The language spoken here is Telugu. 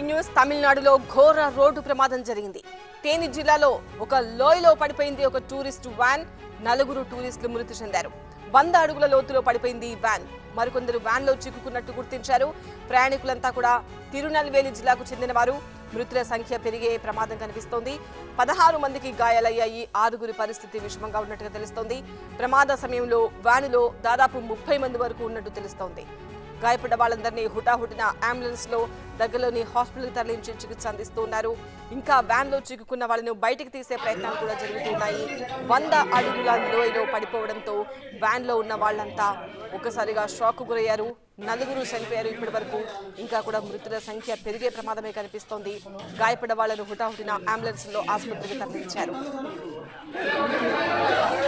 బ్రేకింగ్ న్యూస్ తమిళనాడులో ఘోర రోడ్డు ప్రమాదం జరిగింది తేని జిల్లాలో ఒక లోయలో పడిపోయింది ఒక టూరిస్ట్ వ్యాన్ నలుగురు టూరిస్టులు మృతి చెందారు వంద అడుగుల లోతులో పడిపోయింది ఈ వ్యాన్ మరికొందరు వ్యాన్ లో చిక్కుకున్నట్టు గుర్తించారు ప్రయాణికులంతా కూడా తిరునల్వేలి జిల్లాకు చెందిన వారు మృతుల సంఖ్య పెరిగే ప్రమాదం కనిపిస్తోంది పదహారు మందికి గాయాలయ్యాయి ఆరుగురి పరిస్థితి విషమంగా ఉన్నట్టుగా తెలుస్తోంది ప్రమాద సమయంలో వ్యానులో దాదాపు ముప్పై మంది వరకు ఉన్నట్టు తెలుస్తోంది గాయపడ్డ వాళ్ళందరినీ హుటాహుటిన అంబులెన్స్ లో దగ్గరలోని హాస్పిటల్ తరలించి చికిత్స అందిస్తున్నారు ఇంకా వ్యాన్ లో చిక్కుకున్న వాళ్ళను బయటికి తీసే ప్రయత్నాలు కూడా జరుగుతున్నాయి వంద అడుగుల లోయలో పడిపోవడంతో వ్యాన్ లో ఉన్న వాళ్ళంతా ఒక్కసారిగా షాక్ గురయ్యారు నలుగురు చనిపోయారు ఇప్పటి వరకు ఇంకా కూడా మృతుల సంఖ్య పెరిగే ప్రమాదమే కనిపిస్తోంది గాయపడ్డ వాళ్ళను హుటాహుటిన అంబులెన్స్ లో ఆసుపత్రికి తరలించారు